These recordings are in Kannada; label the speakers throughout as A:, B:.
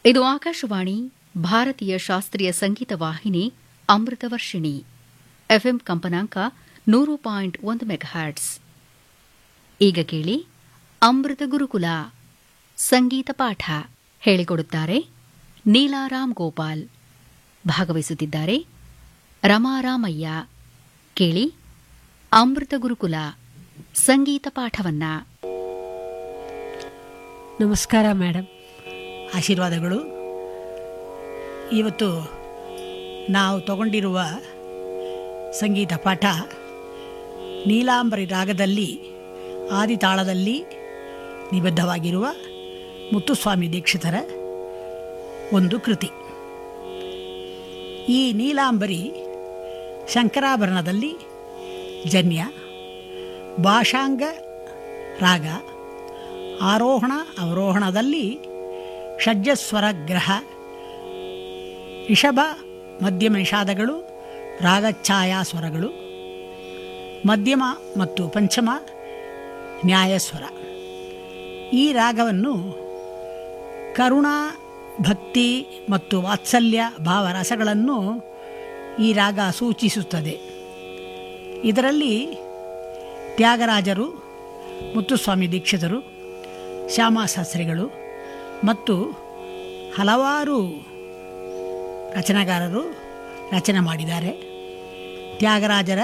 A: ಇದು ಆಕಾಶವಾಣಿ ಭಾರತೀಯ ಶಾಸ್ತ್ರೀಯ ಸಂಗೀತ ವಾಹಿನಿ ಅಮೃತವರ್ಷಿಣಿ ಎಫ್ಎಂ ಕಂಪನಾಂಕ ನೂರು ಪಾಯಿಂಟ್ ಒಂದು ಮೆಗಾಹರ್ಟ್ಸ್ ಈಗ ಕೇಳಿ ಅಮೃತ ಗುರುಕುಲ ಸಂಗೀತ ಪಾಠ ಹೇಳಿಕೊಡುತ್ತಾರೆ ನೀಲಾರಾಮ್ ಗೋಪಾಲ್ ಭಾಗವಹಿಸುತ್ತಿದ್ದಾರೆ ರಮಾರಾಮಯ್ಯ ಕೇಳಿ ಅಮೃತ ಗುರುಕುಲ ಸಂಗೀತ ಪಾಠವನ್ನ
B: ನಮಸ್ಕಾರ ಮೇಡಮ್
C: ಆಶೀರ್ವಾದಗಳು ಇವತ್ತು ನಾವು ತಗೊಂಡಿರುವ ಸಂಗೀತ ಪಾಠ ನೀಲಾಂಬರಿ ರಾಗದಲ್ಲಿ ಆದಿತಾಳದಲ್ಲಿ ನಿಬದ್ಧವಾಗಿರುವ ಮುತ್ತುಸ್ವಾಮಿ ದೀಕ್ಷಿತರ ಒಂದು ಕೃತಿ ಈ ನೀಲಾಂಬರಿ ಶಂಕರಾಭರಣದಲ್ಲಿ ಜನ್ಯ ಭಾಷಾಂಗ ರಾಗ ಆರೋಹಣ ಅವರೋಹಣದಲ್ಲಿ ಷಡ್ಜಸ್ವರ ಗ್ರಹ ರಿಷಭ ಮಧ್ಯಮ ನಿಷಾದಗಳು ರಾಗಛಾಯಾ ಸ್ವರಗಳು ಮಧ್ಯಮ ಮತ್ತು ಪಂಚಮ ನ್ಯಾಯಸ್ವರ ಈ ರಾಗವನ್ನು ಕರುಣಾ ಭಕ್ತಿ ಮತ್ತು ವಾತ್ಸಲ್ಯ ಭಾವರಸಗಳನ್ನು ಈ ರಾಗ ಸೂಚಿಸುತ್ತದೆ ಇದರಲ್ಲಿ ತ್ಯಾಗರಾಜರು ಮುತ್ತುಸ್ವಾಮಿ ದೀಕ್ಷಿತರು ಶ್ಯಾಮಾಶಾಸ್ತ್ರಿಗಳು ಮತ್ತು ಹಲವಾರು ರಚನೆಗಾರರು ರಚನೆ ಮಾಡಿದ್ದಾರೆ ತ್ಯಾಗರಾಜರ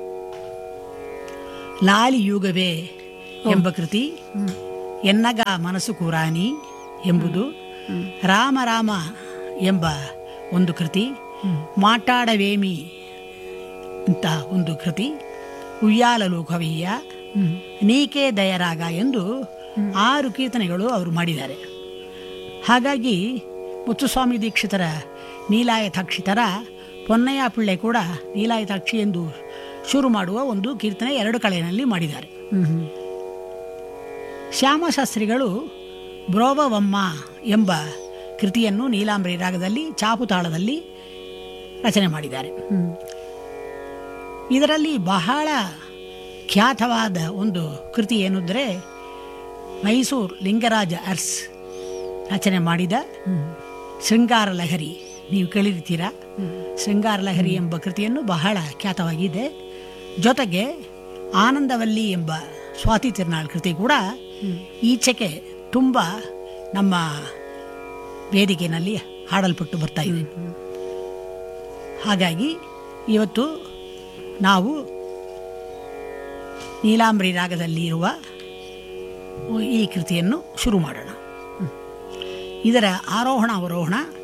C: ಲಾಲಿಯುಗವೇ ಎಂಬ ಕೃತಿ ಎನ್ನಗ ಮನಸ್ಸು ಕುರಾನಿ ಎಂಬುದು ರಾಮ ರಾಮ ಎಂಬ ಒಂದು ಕೃತಿ ಮಾಟಾಡವೇಮಿ ಅಂತ ಒಂದು ಕೃತಿ ಉಯ್ಯಾಲಲು ಕವಿಯ ನೀಕೆ ದಯರಾಗ ಎಂದು ಆರು ಕೀರ್ತನೆಗಳು ಅವರು ಮಾಡಿದ್ದಾರೆ ಹಾಗಾಗಿ ಮುತ್ತುಸ್ವಾಮಿ ದೀಕ್ಷಿತರ ನೀಲಾಯತಾಕ್ಷಿತರ ಪೊನ್ನಯ್ಯ ಪಿಳ್ಳೆ ಕೂಡ ನೀಲಾಯತಾಕ್ಷಿ ಎಂದು ಶುರು ಮಾಡುವ ಒಂದು ಕೀರ್ತನೆ ಎರಡು ಕಳೆಯಲ್ಲಿ ಮಾಡಿದ್ದಾರೆ ಶ್ಯಾಮಶಾಸ್ತ್ರಿಗಳು ಬ್ರೋಬವಮ್ಮ ಎಂಬ ಕೃತಿಯನ್ನು ನೀಲಾಂಬರಿ ರಾಗದಲ್ಲಿ ಚಾಪುತಾಳದಲ್ಲಿ ರಚನೆ ಮಾಡಿದ್ದಾರೆ ಇದರಲ್ಲಿ ಬಹಳ ಖ್ಯಾತವಾದ ಒಂದು ಕೃತಿ ಏನೆಂದರೆ ಮೈಸೂರು ಲಿಂಗರಾಜ ಅರ್ಸ್ ರಚನೆ ಮಾಡಿದ ಶೃಂಗಾರ ಲಹರಿ ನೀವು ಕೇಳಿರ್ತೀರಾ ಶೃಂಗಾರ ಲಹರಿ ಎಂಬ ಕೃತಿಯನ್ನು ಬಹಳ ಖ್ಯಾತವಾಗಿದೆ ಜೊತೆಗೆ ಆನಂದವಲ್ಲಿ ಎಂಬ ಸ್ವಾತಿ ತಿರುನಾಳ್ ಕೃತಿ ಕೂಡ ಈಚೆಗೆ ತುಂಬ ನಮ್ಮ ವೇದಿಕೆಯಲ್ಲಿ ಹಾಡಲ್ಪಟ್ಟು ಬರ್ತಾ ಇದೆ ಹಾಗಾಗಿ ಇವತ್ತು ನಾವು ನೀಲಾಂಬರಿ ರಾಗದಲ್ಲಿ ಇರುವ ಈ ಕೃತಿಯನ್ನು ಶುರು ಮಾಡೋಣ ಇದರ ಆರೋಹಣ ಅವರೋಹಣ